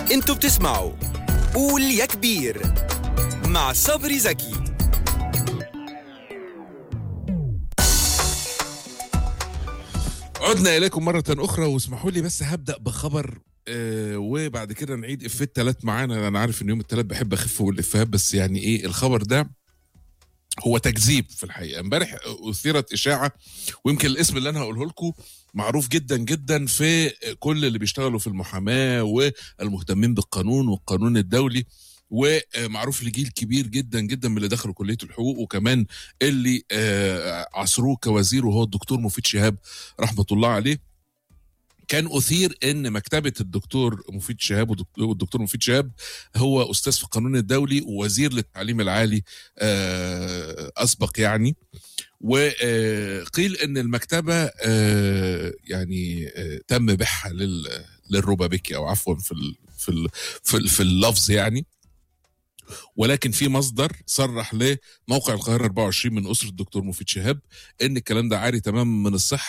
انتوا بتسمعوا قول يا كبير مع صبري زكي عدنا إليكم مرة أخرى واسمحوا لي بس هبدأ بخبر آه وبعد كده نعيد إفيه التلات معانا أنا عارف إن يوم التلات بحب أخف والإفيهات بس يعني إيه الخبر ده هو تكذيب في الحقيقة امبارح أثيرت إشاعة ويمكن الاسم اللي أنا هقوله لكم معروف جدا جدا في كل اللي بيشتغلوا في المحاماة والمهتمين بالقانون والقانون الدولي ومعروف لجيل كبير جدا جدا من اللي دخلوا كليه الحقوق وكمان اللي آه، عصروه كوزير وهو الدكتور مفيد شهاب رحمه الله عليه كان اثير ان مكتبه الدكتور مفيد شهاب والدك- والدكتور مفيد شهاب هو استاذ في القانون الدولي ووزير للتعليم العالي آه، اسبق يعني وقيل ان المكتبه آه، يعني آه، تم بيعها لل- للربابيكي او عفوا في ال- في ال- في ال- في اللفظ يعني ولكن في مصدر صرح لموقع القاهره 24 من اسره الدكتور مفيد شهاب ان الكلام ده عاري تماما من الصحه